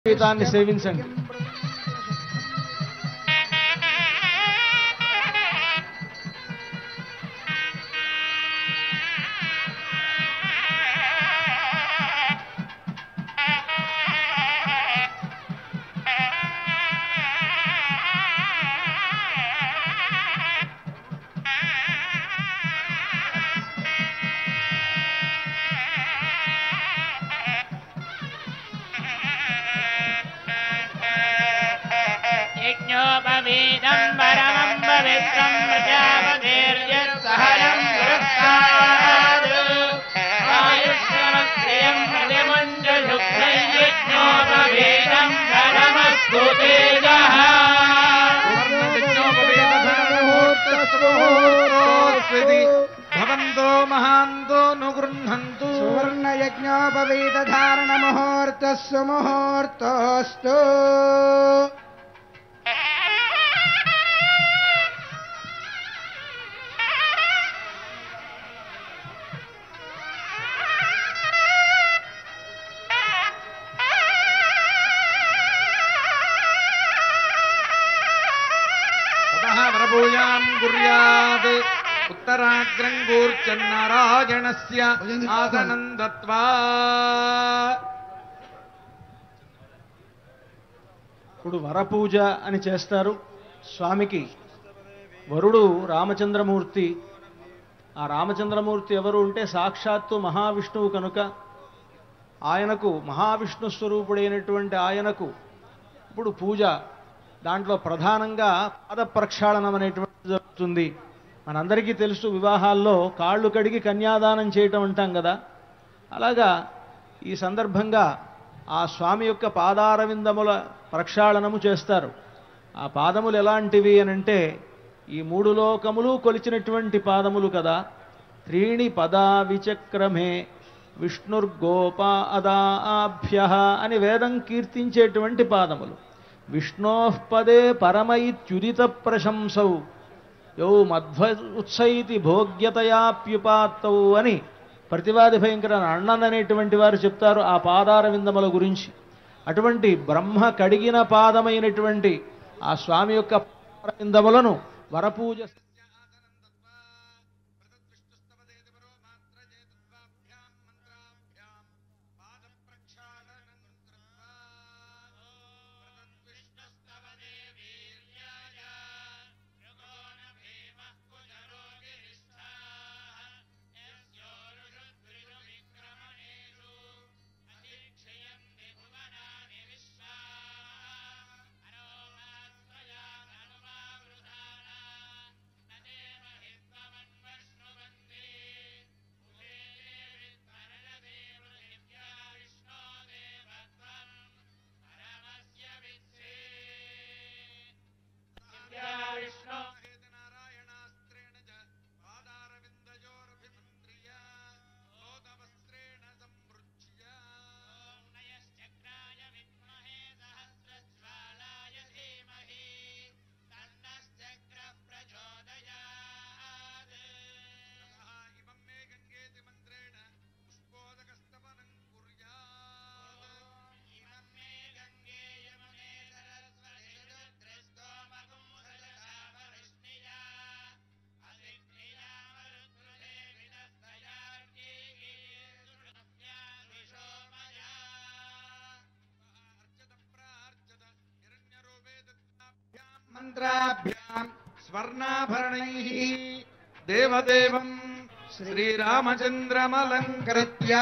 గీతాన్ని సేవించండి यज्ञोपवीदम् परमम् पवित्रम् प्रजापतिर्यत्सहनम् पुरस्तात् आयुष्यमक्रियम् प्रतिमुञ्जशुद्धम् यज्ञोपवीदम् परमस्तु तेजः భవంతో మహాంతో నుగృహంతు సువర్ణయజ్ఞోపవీతధారణముహూర్తः సుముహూర్తోऽस्तु తతః వరపూజాం కుర్యాత్ ఉత్తరాగ్రం కూర్చన్నారాయణస్య ఆసనం దత్వా ఇప్పుడు వరపూజ అని చేస్తారు స్వామికి వరుడు రామచంద్రమూర్తి ఆ రామచంద్రమూర్తి ఎవరు అంటే సాక్షాత్తు మహావిష్ణువు కనుక ఆయనకు మహావిష్ణు స్వరూపుడైనటువంటి ఆయనకు ఇప్పుడు పూజ దాంట్లో ప్రధానంగా పాద ప్రక్షాళనం అనేటువంటిది జరుగుతుంది మనందరికీ తెలుసు వివాహాల్లో కాళ్ళు కడిగి కన్యాదానం చేయటం అంటాం కదా అలాగా ఈ సందర్భంగా ఆ స్వామి యొక్క పాదారవిందముల ప్రక్షాళనము చేస్తారు ఆ పాదములు ఎలాంటివి అని అంటే ఈ మూడు లోకములు కొలిచినటువంటి పాదములు కదా త్రీణి పదా విచక్రమే విష్ణుర్గోపా అదాభ్య అని వేదం కీర్తించేటువంటి పాదములు విష్ణోః పదే పరమైత్యుదిత ప్రశంసౌ యౌ మధ్వ ఉత్సైతి భోగ్యతయాప్యుపాత్తౌ అని ప్రతివాది భయంకర అಣ್ಣన్ అనేటువంటి వారు చెప్తారు ఆ పాదార విందముల గురించి అటువంటి బ్రహ్మ కడిగిన పాదమైనటువంటి ఆ స్వామి యొక్క పాదార విందములను వరపూజ మంత్రాభ్యాం స్వర్ణాభరణైః దేవదేవం శ్రీరామచంద్రమలంకృత్య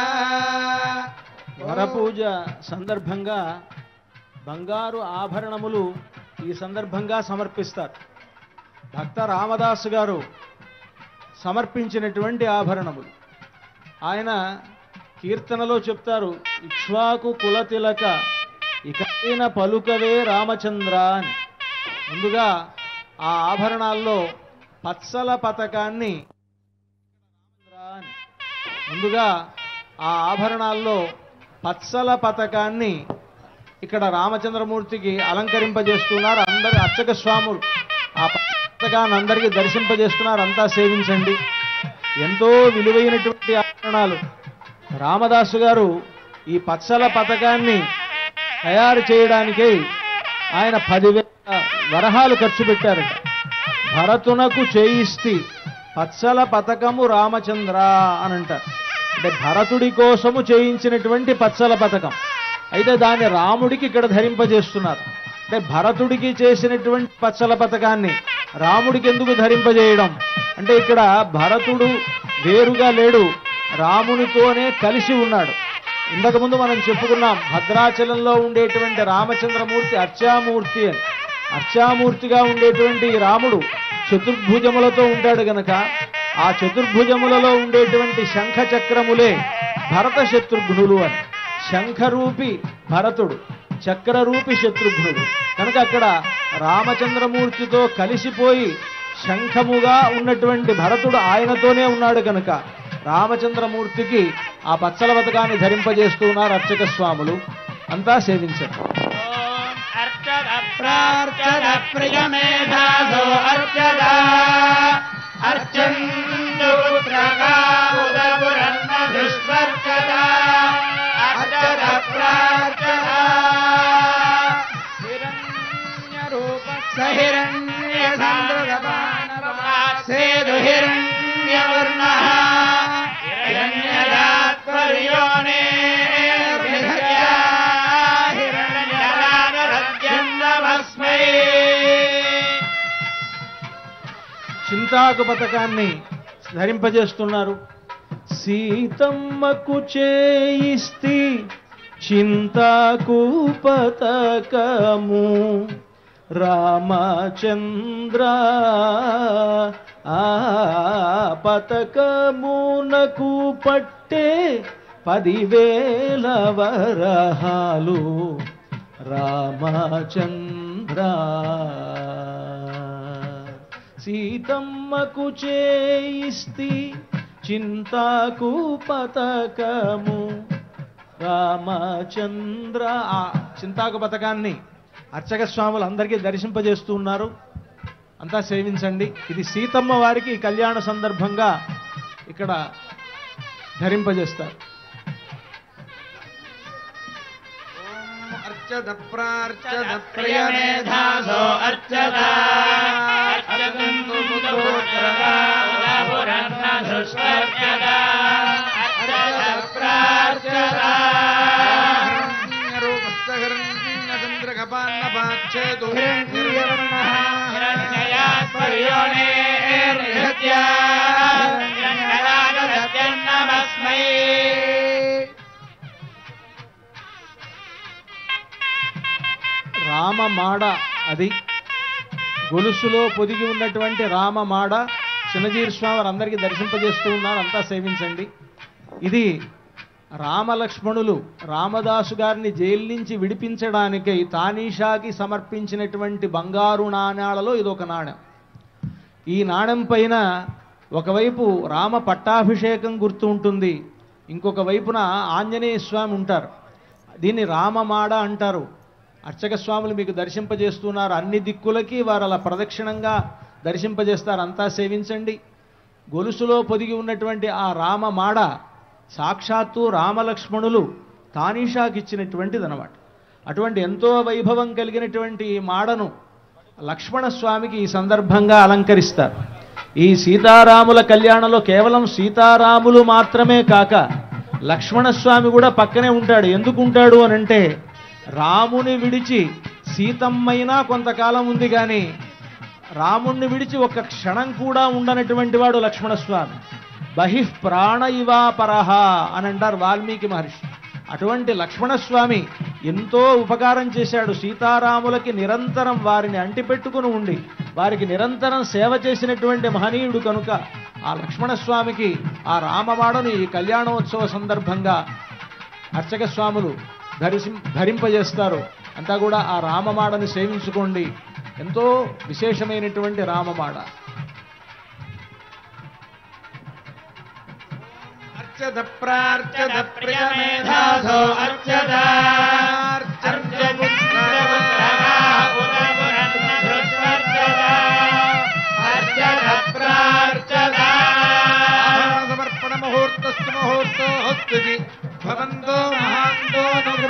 వరపూజ సందర్భంగా బంగారు ఆభరణములు ఈ సందర్భంగా సమర్పిస్తారు భక్త రామదాసు గారు సమర్పించినటువంటి ఆభరణములు ఆయన కీర్తనలో చెప్తారు ఇక్ష్వాకు కులతిలక ఇకైన పలుకవే రామచంద్ర అని ముందుగా ఆ ఆభరణాల్లో పచ్చల పథకాన్ని అని ముందుగా ఆ ఆభరణాల్లో పచ్చల పథకాన్ని ఇక్కడ రామచంద్రమూర్తికి అలంకరింపజేస్తున్నారు అందరి అర్చక స్వాములు ఆ పథకాన్ని అందరికీ దర్శింపజేస్తున్నారు అంతా సేవించండి ఎంతో విలువైనటువంటి ఆభరణాలు రామదాసు గారు ఈ పచ్చల పథకాన్ని తయారు చేయడానికై ఆయన పదివేల వరహాలు ఖర్చు పెట్టారట భరతునకు చేయిస్తి పచ్చల పథకము రామచంద్ర అని అంటారు అంటే భరతుడి కోసము చేయించినటువంటి పచ్చల పథకం అయితే దాన్ని రాముడికి ఇక్కడ ధరింపజేస్తున్నారు అంటే భరతుడికి చేసినటువంటి పచ్చల పథకాన్ని రాముడికి ఎందుకు ధరింపజేయడం అంటే ఇక్కడ భరతుడు వేరుగా లేడు రామునితోనే కలిసి ఉన్నాడు ఇంతకుముందు మనం చెప్పుకున్నాం భద్రాచలంలో ఉండేటువంటి రామచంద్రమూర్తి అర్చామూర్తి అని అర్చామూర్తిగా ఉండేటువంటి ఈ రాముడు చతుర్భుజములతో ఉంటాడు గనక ఆ చతుర్భుజములలో ఉండేటువంటి శంఖ చక్రములే భరత శత్రుఘ్నులు అని శంఖరూపి భరతుడు చక్రరూపి శత్రుఘ్నుడు కనుక అక్కడ రామచంద్రమూర్తితో కలిసిపోయి శంఖముగా ఉన్నటువంటి భరతుడు ఆయనతోనే ఉన్నాడు కనుక రామచంద్రమూర్తికి ఆ పచ్చల పథకాన్ని ధరింపజేస్తూ ఉన్నారు అర్చక స్వాములు అంతా సేవించారు ఓం అర్చద ప్రార్చద ప్రియమేధాసో అర్చద అర్చందు పుత్రగా ఉదపురన్న దుష్పర్చద అర్చద ప్రార్చద సహిరణ్య సేదు హిరణ్యవర్ణ హిరణ్యరాత్పర్యోనే హిరణ్యరాగరత్యందమస్మై చింతాకు పథకాన్ని ధరింపజేస్తున్నారు సీతమ్మకు చేయిస్తి చింతాకు పథకము రామచంద్ర ఆ పథకమునకు పట్టే పదివేల వరహాలు రామచంద్ర సీతమ్మకు చేయిస్తి చింతాకు పతకము రామచంద్ర ఆ చింతాకు పథకాన్ని అర్చక స్వాములు అందరికీ దర్శింపజేస్తూ ఉన్నారు అంతా సేవించండి ఇది సీతమ్మ వారికి ఈ కళ్యాణ సందర్భంగా ఇక్కడ ధరింపజేస్తారు అర్చద ప్రార్చద ప్రియమేధాసో అర్చద అర్చదంతు పుత్రోత్తరగా ఉదపురన్న దుష్పర్చద అర్చద ప్రార్చద చంద్రకపాన్నపాచ్చేతు హిరణ్యయాత్పర్యోనే హృత్యా హిరణ్యరాగరత్యన్నమస్మై రామమాడ అది గొలుసులో పొదిగి ఉన్నటువంటి రామమాడ చిన్నజీరి స్వామి వారు అందరికీ దర్శింపజేస్తూ ఉన్నారు అంతా సేవించండి ఇది రామలక్ష్మణులు రామదాసు గారిని జైలు నుంచి విడిపించడానికై తానీషాకి సమర్పించినటువంటి బంగారు నాణ్యాలలో ఇదొక నాణ్యం ఈ నాణెం పైన ఒకవైపు రామ పట్టాభిషేకం గుర్తు ఉంటుంది ఇంకొక వైపున ఆంజనేయ స్వామి ఉంటారు దీన్ని రామమాడ అంటారు అర్చక స్వాములు మీకు దర్శింపజేస్తున్నారు అన్ని దిక్కులకి వారు అలా ప్రదక్షిణంగా దర్శింపజేస్తారు అంతా సేవించండి గొలుసులో పొదిగి ఉన్నటువంటి ఆ రామమాడ సాక్షాత్తు రామలక్ష్మణులు తానీషాకి ఇచ్చినటువంటిది అనమాట అటువంటి ఎంతో వైభవం కలిగినటువంటి ఈ మాడను లక్ష్మణ స్వామికి ఈ సందర్భంగా అలంకరిస్తారు ఈ సీతారాముల కళ్యాణంలో కేవలం సీతారాములు మాత్రమే కాక లక్ష్మణస్వామి కూడా పక్కనే ఉంటాడు ఎందుకు ఉంటాడు అని అంటే రాముని విడిచి సీతమ్మైనా కొంతకాలం ఉంది కానీ రాముణ్ణి విడిచి ఒక్క క్షణం కూడా ఉండనటువంటి వాడు లక్ష్మణస్వామి బహిః ప్రాణ ఇవాపరహ అని అంటారు వాల్మీకి మహర్షి అటువంటి లక్ష్మణస్వామి ఎంతో ఉపకారం చేశాడు సీతారాములకి నిరంతరం వారిని అంటిపెట్టుకుని ఉండి వారికి నిరంతరం సేవ చేసినటువంటి మహనీయుడు కనుక ఆ లక్ష్మణస్వామికి ఆ రామవాడను ఈ కళ్యాణోత్సవ సందర్భంగా అర్చక స్వాములు ధరిసి ధరింపజేస్తారు అంతా కూడా ఆ రామమాడని సేవించుకోండి ఎంతో విశేషమైనటువంటి రామమాడ అర్చద ప్రార్చద ప్రియమేధాసో అర్చద